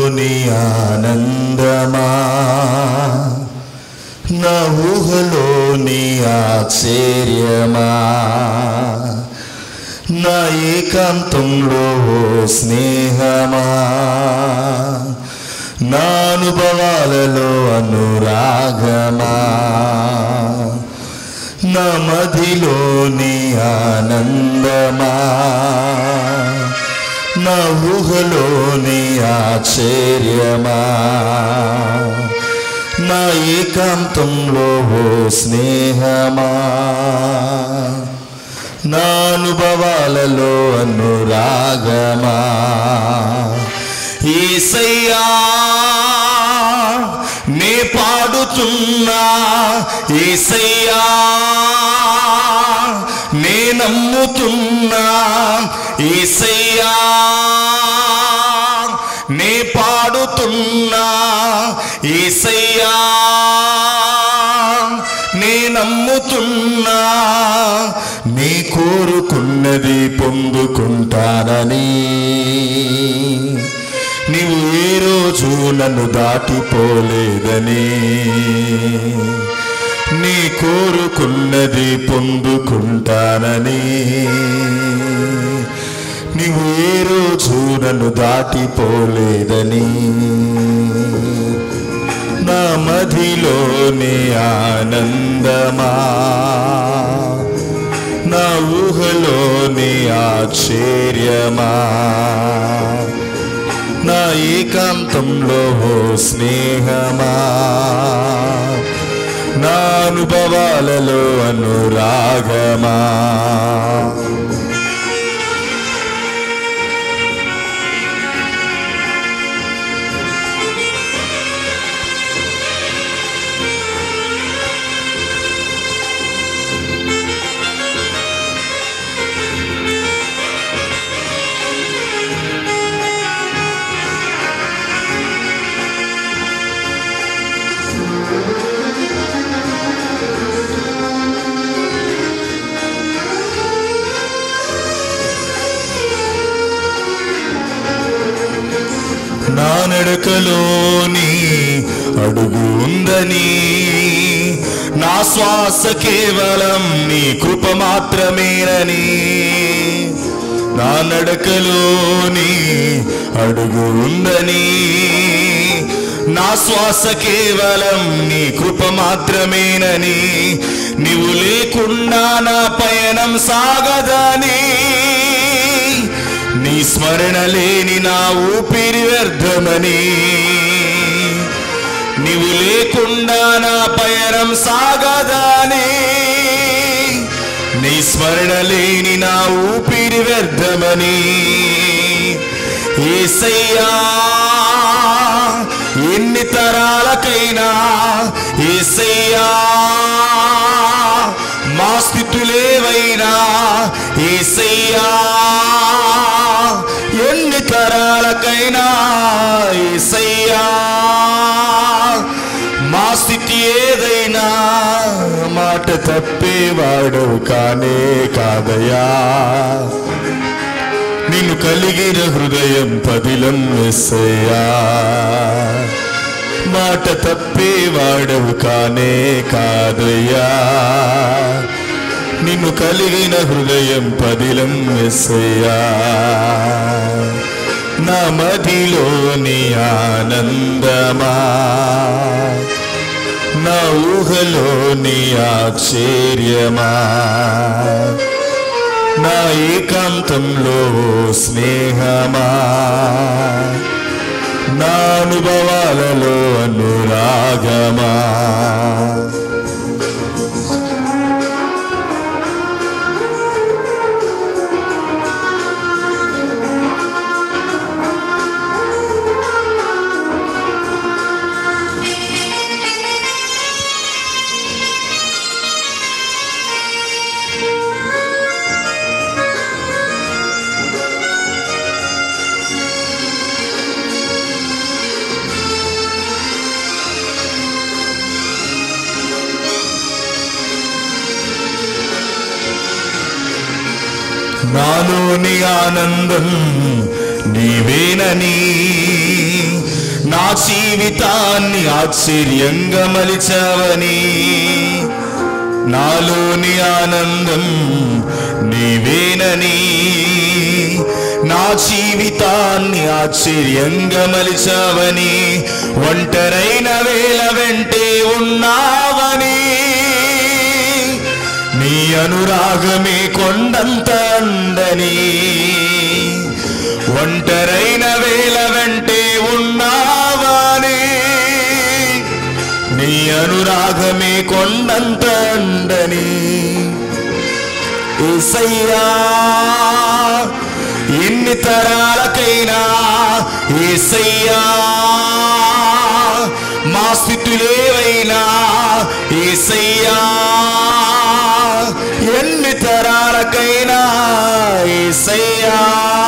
ఊహలోని ఆనందమా నా ఊహలోని ఆశ్చర్యమా నా ఏకాంతంలో ఓ స్నేహమా నా అనుభవాలలో అనురాగమా నా మదిలోని ఆనందమా నా ఊహలోని ఆశ్చర్యమా నా ఏకాంతంలో ఓ స్నేహమా నా అనుభవాలలో అనురాగమా ఏసయ్యా నే పాడుతున్నా ఏసయ్యా నే నమ్ముతున్నా ఏసయ్యా నే పాడుతున్నా ఏసయ్యా నే నమ్ముతున్నా నీ కోరుకున్నది పొందుకుంటానని నీవు ఏ రోజు నన్ను దాటిపోలేదని నీ కోరుకున్నది పొందుకుంటానని నీవు ఏ రోజు నన్ను దాటిపోలేదని నా మదిలోని ఆనందమా నా ఊహలోని ఆశ్చర్యమా నా ఏకాంతంలో ఓ స్నేహమా నా అనుభవాలలో అనురాగమా నా నడకలోని అడుగు ఉందని నా శ్వాస కేవలం నీ కృప మాత్రమేనని నా నడకలోని అడుగు ఉందని నా శ్వాస కేవలం నీ కృప మాత్రమేనని నీవు లేకుండా నా పయనం సాగదని నీ స్మరణ లేని నా ఊపిరి వ్యర్థమని నీవు లేకుండా నా పయనం సాగదాని నీ స్మరణ లేని నా ఊపిరి వ్యర్థమని ఏసయ్యా ఎన్ని తరాలకైనా ఏసయ్యా మా స్థితులేవైనా ఏసయ్యా ఎన్ని తరాలకైనా ఏసయ్యా మా స్థితి ఏదైనా మాట తప్పేవాడు కానే కాదయా నిన్ను కలిగిన హృదయం పదిలం ఎస్సయ్యా మాట తప్పేవాడవు కానే కాదయ్యా నిన్ను కలిగిన హృదయం పదిలం ఎస్సయ్యా నా మదిలోని ఆనందమా నా ఊహలోని ఆశ్చర్యమా నా ఏకాంతంలో స్నేహమా నా అనుభవాలలో అనురాగమా నాలోని ఆనందం నీవేనని నా జీవితాన్ని ఆశ్చర్యంగా మలిచావని నాలోని ఆనందం నీవేనని నా జీవితాన్ని ఆశ్చర్యంగా మలిచావని ఒంటరైన వేళ వెంటే ఉన్నావని నీ అనురాగమే కొండంత అండని ఒంటరైన వేళ వెంటే ఉన్నావని నీ అనురాగమే కొండంత అండని ఏసయ్యా ఎన్ని తరాలకైనా ఏసయ్యా మా స్థితులేవైనా ఏసయ్యా ఎన్ని తరాలకైనా ఏసయ్యా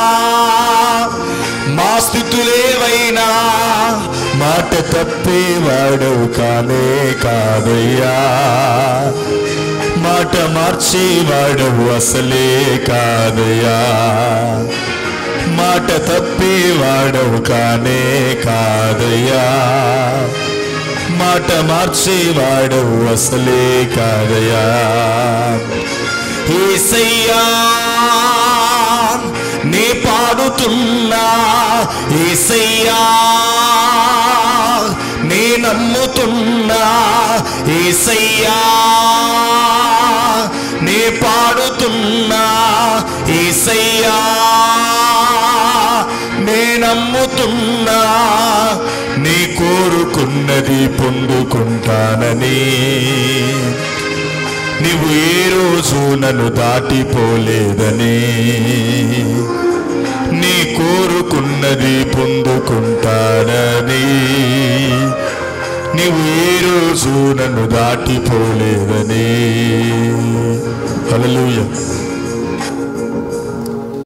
మా స్థితులేవైనా మాట తప్పేవాడవు కానే కాదయ్యా మాట మార్చేవాడవు అసలే కాదయ్యా మాట తప్పేవాడవు కానే కాదయ్యా మాట మార్చేవాడవు అసలే కాదయ్యా ఏసయ్యా నీ పాడుతున్నా ఏసయ్యా నీ నమ్ముతున్నా ఏసయ్యా నీ పాడుతున్నా ఏసయ్యా నే నమ్ముతున్నా నీ కోరుకున్నది పొందుకుంటానని నీవు ఏ రోజు నన్ను దాటిపోలేదని నీ కోరుకున్నది పొందుకుంటానని నీవు ఏ రోజు నన్ను దాటిపోలేదని హల్లెలూయా